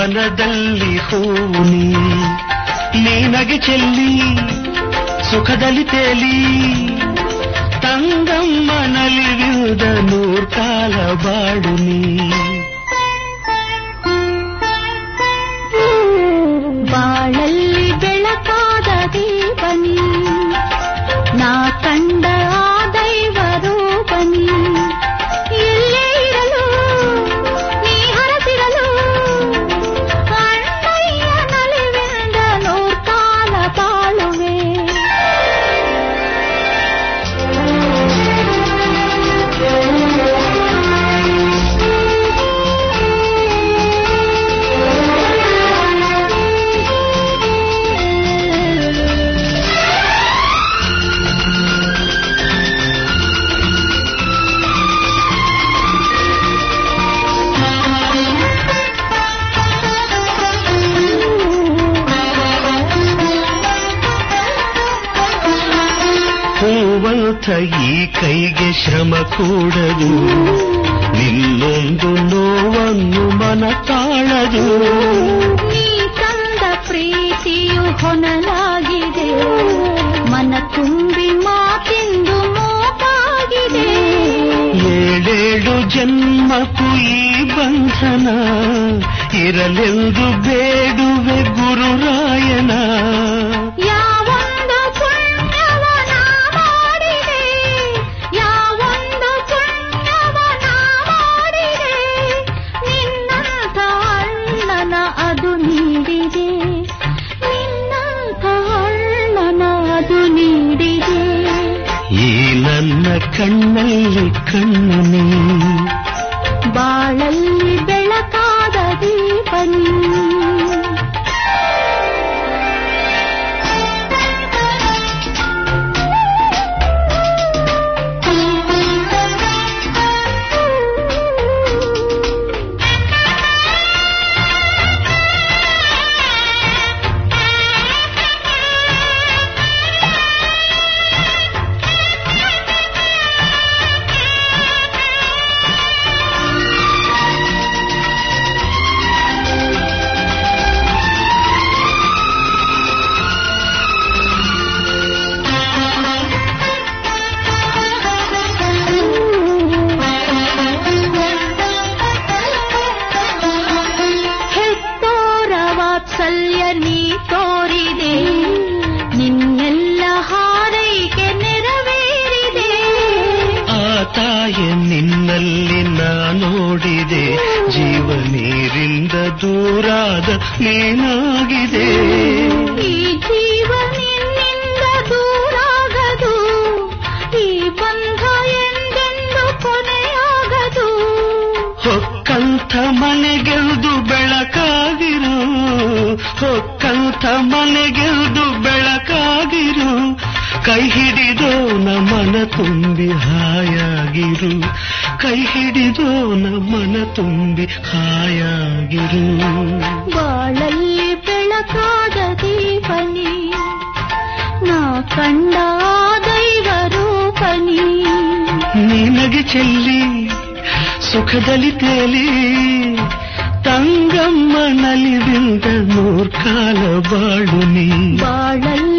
ವನದಲ್ಲಿ ಹೂವು ನೀ ನೀನಗೆ ಚೆಲ್ಲಿ ಸುಖದಲ್ಲಿ ತೇಲಿ ತಂಗಮ್ಮನಲಿರುವುದ ನೂರ್ಕಾಲ ಬಾಡು ನೀ ಬಾಳಲ್ಲಿ ಬೆಳಕಾದ ದೀಪನಿ ನಾ ಕಂಡ ಆ ದೈವ ರೂಪನಿ ಎಲ್ಲೇ ಇರಲು ನೀ ಹರಸಿರಲು ಅಣ್ಣಯ್ಯ ನಲಿವಿಂದ ನೂರ್ಕಾಲ ಬಾಳುವೆ ಹೂವಂತ ಈ ಕೈಗೆ ಶ್ರಮ ಕೂಡದು ನಿನ್ನೊಂದು ನೋವನ್ನು ಮನ ತಾಳದು ನೀ ತಂದ ಪ್ರೀತಿಯು ಹೊನಲಾಗಿದೆ ಮನ ತುಂಬಿ ಮಾತೆಂದು ಮೋಪಾಗಿದೆ ಏಳೇಳು ಜನ್ಮಕ್ಕೂ ಈ ಬಂಧನ ಇರಲೆಂದು ಬೇಡುವೆ ಗುರುರಾಯನ ಯಾವೊಂದು ಪುಣ್ಯವ ನಾ ಮಾಡಿದೆ ಯಾವೊಂದು ಪುಣ್ಯವ ನಾ ಮಾಡಿದೆ ನಿನ್ನಂಥ ಅಣ್ಣನ ಅದು ನೀಡಿದೆ ನಿನ್ನಂಥ ಅಣ್ಣನ ಅದು ನೀಡಿದೆ ಈ ನನ್ನ ಕಣ್ಣಲ್ಲಿ ಕಣ್ಣು ನೀ ಬಾಳಲ್ಲಿ ಬೆಳಕಾದ ದೀಪನಿ ಹೆತ್ತೋರ ವಾತ್ಸಲ್ಯ ನೀ ತೋರಿದೆ ನಿನ್ನೆಲ್ಲ ಹಾರೈಕೆ ನೆರವೇರಿದೆ ಆ ತಾಯ ನಿನ್ನಲ್ಲಿ ನಾ ನೋಡಿದೆ ಜೀವ ನೀರಿಂದ ದೂರಾದ ನೀನಾಗಿದೆ ಈ ಜೀವ ನಿನ್ನಿಂದ ದೂರಾಗದು ಈ ಬಂಧ ಎಂದೆಂದು ಕೊನೆಯಾಗದು ಹೊಕ್ಕಂಥ ಮನೆಗೆಲ್ದು ಬೆಳಕಾಗಿರು ಹೊಕ್ಕಂಥ ಮನೆಗೆಲ್ದು ಬೆಳಕಾಗಿರು ಕೈ ಹಿಡಿದೋ ಮನ ತುಂಬಿ ಹಾಯಾಗಿರು ಕೈ ಹಿಡಿದೋ ಮನ ತುಂಬಿ ಹಾಯಾಗಿರು ಬಾಳಲ್ಲಿ ಬೆಳಕಾದ ದೀಪನಿ ನಾ ಕಂಡ ಆ ದೈವ ರೂಪನಿ ನಿನಗೆ ಚೆಲ್ಲಿ ಸುಖದಲ್ಲಿ ತೇಲಿ ತಂಗಮ್ಮ ನಲಿವಿಂದ ನೂರ್ಕಾಲ ಬಾಳು ನೀ ಬಾಳಲ್ಲಿ